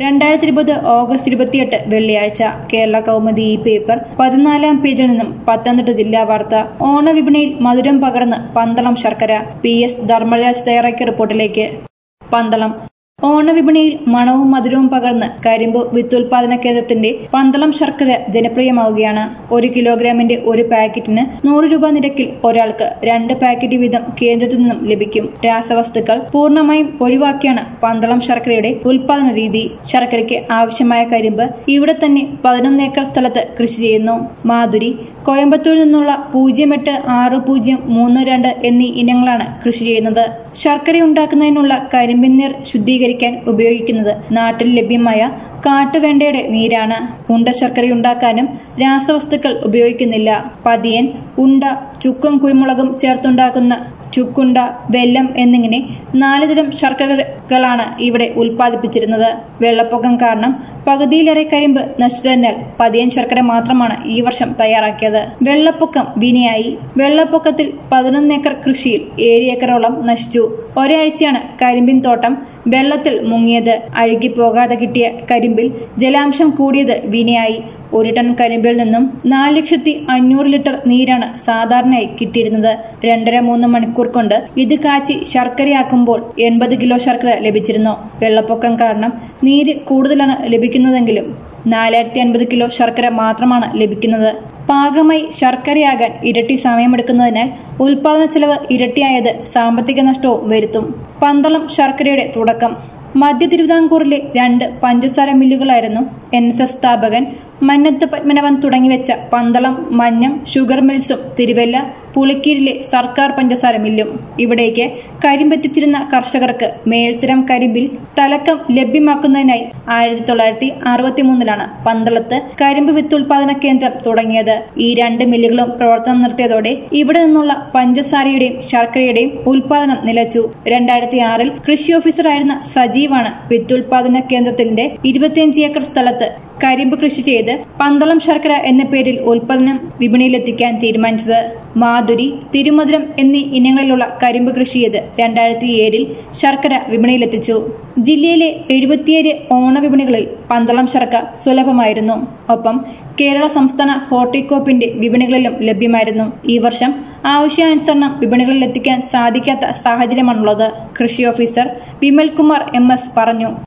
രണ്ടായിരത്തി ഇരുപത് ഓഗസ്റ്റ് ഇരുപത്തിയെട്ട് വെള്ളിയാഴ്ച കേരള കൗമുദി ഈ പേപ്പർ പതിനാലാം പേജിൽ നിന്നും പത്തനംതിട്ട ജില്ലാ വാർത്ത ഓണവിപണിയിൽ മധുരം പകർന്ന് പന്തളം ശർക്കര പി എസ് ധർമ്മരാജ് തയ്യാറാക്കിയ റിപ്പോർട്ടിലേക്ക് പന്തളം ഓണവിപണിയിൽ മണവും മധുരവും പകർന്ന് കരിമ്പ് വിത്തുൽപാദന കേന്ദ്രത്തിന്റെ പന്തളം ശർക്കര ജനപ്രിയമാവുകയാണ് ഒരു കിലോഗ്രാമിന്റെ ഒരു പാക്കറ്റിന് നൂറ് രൂപ നിരക്കിൽ ഒരാൾക്ക് രണ്ട് പാക്കറ്റ് വീതം കേന്ദ്രത്തിൽ നിന്നും ലഭിക്കും രാസവസ്തുക്കൾ പൂർണ്ണമായും ഒഴിവാക്കിയാണ് പന്തളം ശർക്കരയുടെ ഉൽപാദന രീതി ശർക്കരയ്ക്ക് ആവശ്യമായ കരിമ്പ് ഇവിടെ തന്നെ പതിനൊന്ന് ഏക്കർ സ്ഥലത്ത് കൃഷി ചെയ്യുന്നു മാധുരി കോയമ്പത്തൂരിൽ നിന്നുള്ള പൂജ്യം എട്ട് ആറ് പൂജ്യം മൂന്ന് രണ്ട് എന്നീ ഇനങ്ങളാണ് കൃഷി ചെയ്യുന്നത് ശർക്കര ഉണ്ടാക്കുന്നതിനുള്ള കരിമ്പിൻ നീർ ശുദ്ധീകരിക്കാൻ ഉപയോഗിക്കുന്നത് നാട്ടിൽ ലഭ്യമായ കാട്ടുവെണ്ടയുടെ നീരാണ് ഉണ്ട ശർക്കര ഉണ്ടാക്കാനും രാസവസ്തുക്കൾ ഉപയോഗിക്കുന്നില്ല പതിയൻ ഉണ്ട ചുക്കും കുരുമുളകും ചേർത്തുണ്ടാക്കുന്ന ചുക്കുണ്ട വെല്ലം എന്നിങ്ങനെ നാല് തരം ശർക്കരകളാണ് ഇവിടെ ഉൽപ്പാദിപ്പിച്ചിരുന്നത് വെള്ളപ്പൊക്കം കാരണം പകുതിയിലേറെ കരിമ്പ് നശിച്ചതിനാൽ പതിയൻ ശർക്കര മാത്രമാണ് ഈ വർഷം തയ്യാറാക്കിയത് വെള്ളപ്പൊക്കം വിനയായി വെള്ളപ്പൊക്കത്തിൽ പതിനൊന്ന് ഏക്കർ കൃഷിയിൽ ഏഴ് ഏക്കറോളം നശിച്ചു ഒരാഴ്ചയാണ് കരിമ്പിൻ തോട്ടം വെള്ളത്തിൽ മുങ്ങിയത് അഴുകിപ്പോകാതെ കിട്ടിയ കരിമ്പിൽ ജലാംശം കൂടിയത് വിനയായി ഒരു ടൺ കരിമ്പിൽ നിന്നും നാല് ലക്ഷത്തി അഞ്ഞൂറ് ലിറ്റർ നീരാണ് സാധാരണയായി കിട്ടിയിരുന്നത് രണ്ടര മൂന്ന് മണിക്കൂർ കൊണ്ട് ഇത് കാച്ചി ശർക്കരയാക്കുമ്പോൾ എൺപത് കിലോ ശർക്കര ലഭിച്ചിരുന്നു വെള്ളപ്പൊക്കം കാരണം നീര് കൂടുതലാണ് ലഭിക്കുന്നതെങ്കിലും നാലായിരത്തി അൻപത് കിലോ ശർക്കര മാത്രമാണ് ലഭിക്കുന്നത് പാകമായി ശർക്കരയാകാൻ ഇരട്ടി സമയമെടുക്കുന്നതിനാൽ ഉൽപാദന ചെലവ് ഇരട്ടിയായത് സാമ്പത്തിക നഷ്ടവും വരുത്തും പന്തളം ശർക്കരയുടെ തുടക്കം മധ്യ തിരുവിതാംകൂറിലെ രണ്ട് പഞ്ചസാര മില്ലുകളായിരുന്നു എൻ എസ് എസ് സ്ഥാപകൻ മന്നത്ത് പത്മനവൻ തുടങ്ങിവെച്ച പന്തളം മഞ്ഞം ഷുഗർ മിൽസും തിരുവല്ല പുളിക്കീരിലെ സർക്കാർ പഞ്ചസാര മില്ലും ഇവിടേക്ക് കരിമ്പെത്തിച്ചിരുന്ന കർഷകർക്ക് മേൽത്തരം കരിമ്പിൽ തലക്കം ലഭ്യമാക്കുന്നതിനായി ആയിരത്തി തൊള്ളായിരത്തി അറുപത്തിമൂന്നിലാണ് പന്തളത്ത് കരിമ്പ് വിത്തുൽപാദന കേന്ദ്രം തുടങ്ങിയത് ഈ രണ്ട് മില്ലുകളും പ്രവർത്തനം നിർത്തിയതോടെ ഇവിടെ നിന്നുള്ള പഞ്ചസാരയുടെയും ശർക്കരയുടെയും ഉൽപാദനം നിലച്ചു രണ്ടായിരത്തി ആറിൽ കൃഷി ഓഫീസറായിരുന്ന സജീവാണ് വിത്തുൽപാദന കേന്ദ്രത്തിന്റെ ഇരുപത്തിയഞ്ച് ഏക്കർ സ്ഥലത്ത് കരിമ്പ് കൃഷി ചെയ്ത് പന്തളം ശർക്കര എന്ന പേരിൽ ഉൽപ്പന്നം വിപണിയിലെത്തിക്കാൻ തീരുമാനിച്ചത് മാധുരി തിരുമധുരം എന്നീ ഇനങ്ങളിലുള്ള കരിമ്പ് കൃഷി ചെയ്ത് രണ്ടായിരത്തി ഏഴിൽ ശർക്കര വിപണിയിലെത്തിച്ചു ജില്ലയിലെ എഴുപത്തിയേഴ് ഓണവിപണികളിൽ പന്തളം ശർക്കര സുലഭമായിരുന്നു ഒപ്പം കേരള സംസ്ഥാന ഹോർട്ടികോപ്പിന്റെ വിപണികളിലും ലഭ്യമായിരുന്നു ഈ വർഷം ആവശ്യാനുസരണം വിപണികളിൽ എത്തിക്കാൻ സാധിക്കാത്ത സാഹചര്യമാണുള്ളത് കൃഷി officer Vimal Kumar M S പറഞ്ഞു